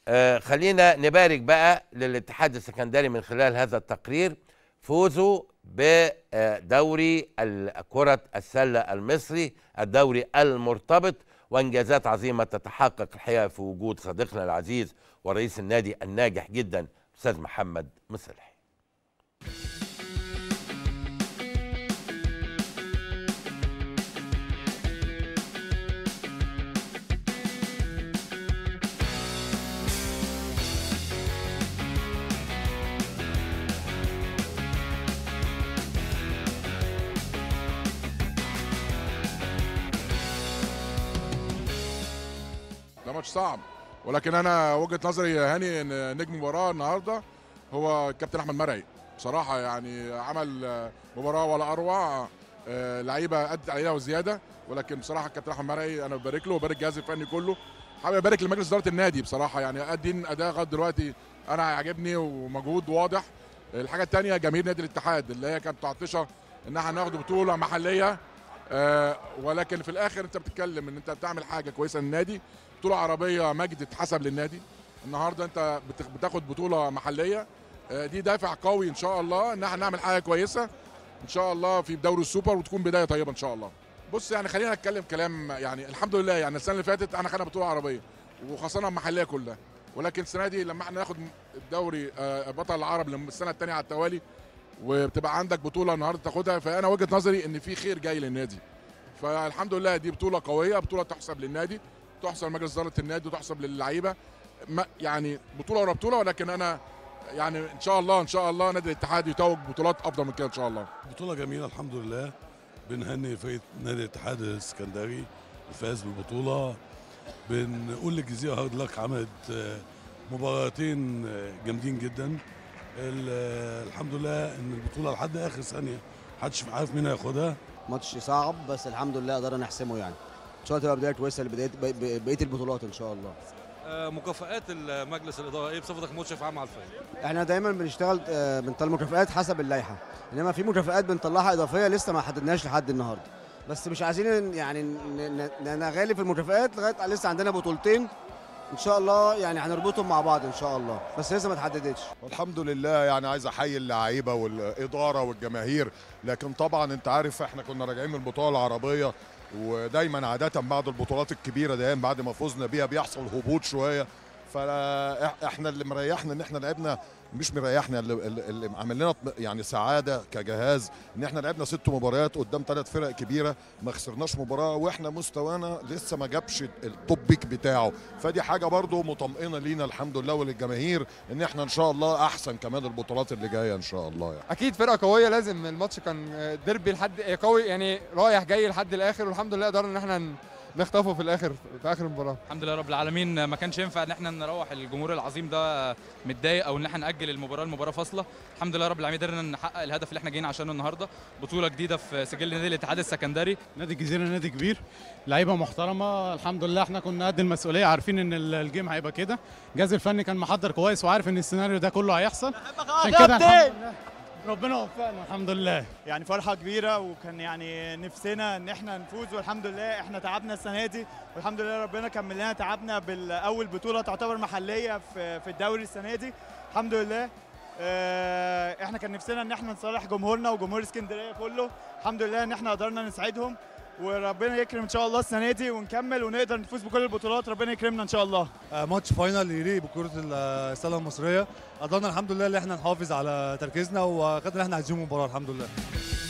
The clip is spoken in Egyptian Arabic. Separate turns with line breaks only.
آه خلينا نبارك بقى للاتحاد السكندري من خلال هذا التقرير فوزه بدوري كرة السلة المصري الدوري المرتبط وانجازات عظيمة تتحقق الحقيقة في وجود صديقنا العزيز ورئيس النادي الناجح جدا أستاذ محمد مصلحي
ده ماتش صعب ولكن انا وجهه نظري يا هاني ان نجم المباراه النهارده هو الكابتن احمد مرعي بصراحه يعني عمل آه، مباراه ولا اروع آه، لعيبه ادت عليها وزياده ولكن بصراحه الكابتن احمد مرعي انا ببارك له وبارك الجهاز الفني كله حابب ابارك لمجلس اداره النادي بصراحه يعني قادين اداء لغايه دلوقتي انا عاجبني ومجهود واضح الحاجه الثانيه جماهير نادي الاتحاد اللي هي كانت تعطشه ان احنا هناخد بطوله محليه آه، ولكن في الاخر انت بتتكلم ان انت بتعمل حاجه كويسه للنادي بطوله عربيه مجد اتحسب للنادي النهارده انت بت- بتاخد بطوله محليه آه، دي دافع قوي ان شاء الله ان احنا نعمل حاجه كويسه ان شاء الله في دوري السوبر وتكون بدايه طيبه ان شاء الله بص يعني خلينا نتكلم كلام يعني الحمد لله يعني السنه اللي فاتت احنا خدنا بطوله عربيه وخسرنا المحليه كلها ولكن السنه دي لما احنا ناخد الدوري آه، بطل العرب لما السنه الثانيه على التوالي وبتبقى عندك بطوله النهارده تاخدها فانا وجهه نظري ان في خير جاي للنادي فالحمد لله دي بطوله قويه بطوله تحسب للنادي تحسب لمجلس اداره النادي وتحسب للعيبه ما- يعني بطوله ورا بطوله ولكن انا يعني ان شاء الله ان شاء الله نادي الاتحاد يتوج بطولات افضل من كده ان شاء الله
بطولة جميلة الحمد لله بنهني فرقة نادي الاتحاد السكندري الفاز بالبطولة بنقول للجزيرة هارد لك عملت آه، مباراتين آه، جامدين جدا ال- آه، الحمد لله ان البطولة لحد اخر ثانية محدش عارف مين هياخدها
ماتش صعب بس الحمد لله قدرنا نحسمه يعني ان شاء الله تبقى بدايه كويسه لبدايه بقيه بقية البطولات ان شاء الله
آه، مكافآت مجلس الاداره ايه بصفتك مشرف عام على الفريق
احنا دايما بنشتغل آه، بنطلع مكافآت حسب اللائحه انما في مكافآت بنطلعها اضافيه لسه ما حددناش لحد النهارده بس مش عايزين يعني ن- ن- نغالي في المكافآت لغايه لسه عندنا بطولتين ان شاء الله يعني هنربطهم مع بعض ان شاء الله بس لسه ما اتحددتش
والحمد لله يعني عايز احيي اللعيبه والاداره والجماهير لكن طبعا انت عارف احنا كنا راجعين من البطوله العربيه ودايما عاده بعد البطولات الكبيره دايما بعد ما فزنا بيها بيحصل هبوط شويه فاحنا اللي مريحنا ان احنا لعبنا مش مريحنا اللي, اللي اللي عمل لنا يعني سعاده كجهاز ان احنا لعبنا ست مباريات قدام ثلاث فرق كبيره ما خسرناش مباراه واحنا مستوانا لسه ما جابش التوب بيك بتاعه فدي حاجه برضو مطمئنه لينا الحمد لله وللجماهير ان احنا ان شاء الله احسن كمان البطولات اللي جايه ان شاء الله يعني.
اكيد فرقه قويه لازم الماتش كان ديربي لحد قوي يعني رايح جاي لحد الاخر والحمد لله قدرنا ان احنا نخطفه في الاخر في اخر المباراه
الحمد لله رب العالمين ما كانش ينفع ان احنا نروح الجمهور العظيم ده متضايق او ان احنا ناجل المباراه المباراه فاصله الحمد لله رب العالمين قدرنا نحقق الهدف اللي احنا جايين عشانه النهارده بطوله جديده في سجل نادي الاتحاد السكندري
نادي الجزيره نادي كبير لعيبه محترمه الحمد لله احنا كنا قد المسؤوليه عارفين ان ال- الجيم هيبقى كده الجهاز الفني كان محضر كويس وعارف ان السيناريو ده كله هيحصل عشان كده الحمد لله ربنا وفقنا الحمد لله
يعني فرحة كبيرة وكان يعني نفسنا ان احنا نفوز والحمد لله احنا تعبنا السنة دي والحمد لله ربنا كمل لنا تعبنا بالاول بطولة تعتبر محلية في في الدوري السنة دي الحمد لله اه، احنا كان نفسنا ان احنا نصالح جمهورنا وجمهور اسكندرية كله الحمد لله ان احنا قدرنا نساعدهم وربنا يكرم ان شاء الله السنة دي ونكمل ونقدر نفوز بكل البطولات ربنا يكرمنا ان شاء الله
آه، ماتش فاينل يليق بكرة السلة المصرية قدرنا الحمد لله ان احنا نحافظ على تركيزنا وخدنا اللي احنا عايزينه من المباراة الحمد لله